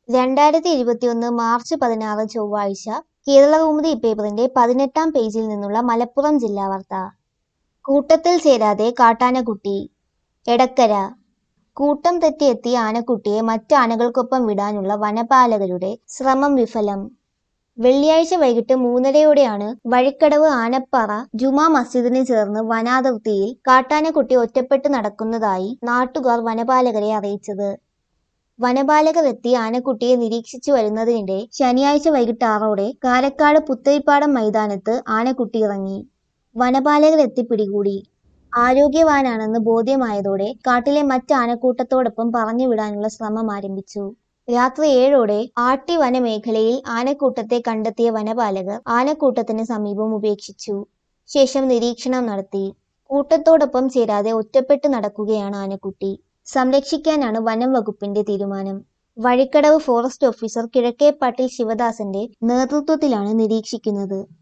രണ്ടായിരത്തി ഇരുപത്തിയൊന്ന് മാർച്ച് പതിനാറ് ചൊവ്വാഴ്ച കേരളകൗമുദി പേപ്പറിന്റെ പതിനെട്ടാം പേജിൽ നിന്നുള്ള മലപ്പുറം ജില്ലാ വാർത്ത കൂട്ടത്തിൽ ചേരാതെ കാട്ടാനക്കുട്ടി എടക്കര കൂട്ടം തെറ്റിയെത്തിയ ആനക്കുട്ടിയെ മറ്റ് ആനകൾക്കൊപ്പം വിടാനുള്ള വനപാലകരുടെ ശ്രമം വിഫലം വെള്ളിയാഴ്ച വൈകിട്ട് മൂന്നരയോടെയാണ് വഴിക്കടവ് ആനപ്പാറ ജുമാ മസ്ജിദിന് ചേർന്ന് വനാതിർത്തിയിൽ കാട്ടാനക്കുട്ടി ഒറ്റപ്പെട്ട് നടക്കുന്നതായി നാട്ടുകാർ വനപാലകരെ അറിയിച്ചത് വനപാലകർ എത്തി ആനക്കുട്ടിയെ നിരീക്ഷിച്ചു വരുന്നതിനിടെ ശനിയാഴ്ച വൈകിട്ട് ആറോടെ കാലക്കാട് പുത്തരിപ്പാടം മൈതാനത്ത് ആനക്കുട്ടി ഇറങ്ങി വനപാലകർ എത്തി പിടികൂടി ആരോഗ്യവാനാണെന്ന് ബോധ്യമായതോടെ കാട്ടിലെ മറ്റ് ആനക്കൂട്ടത്തോടൊപ്പം പറഞ്ഞുവിടാനുള്ള ശ്രമം ആരംഭിച്ചു രാത്രി ഏഴോടെ ആട്ടി വനമേഖലയിൽ ആനക്കൂട്ടത്തെ കണ്ടെത്തിയ വനപാലകർ ആനക്കൂട്ടത്തിന് സമീപം ഉപേക്ഷിച്ചു ശേഷം നിരീക്ഷണം നടത്തി കൂട്ടത്തോടൊപ്പം ചേരാതെ ഒറ്റപ്പെട്ട് നടക്കുകയാണ് ആനക്കുട്ടി സംരക്ഷിക്കാനാണ് വനം വകുപ്പിന്റെ തീരുമാനം വഴിക്കടവ് ഫോറസ്റ്റ് ഓഫീസർ കിഴക്കേപ്പാട്ടിൽ ശിവദാസന്റെ നേതൃത്വത്തിലാണ് നിരീക്ഷിക്കുന്നത്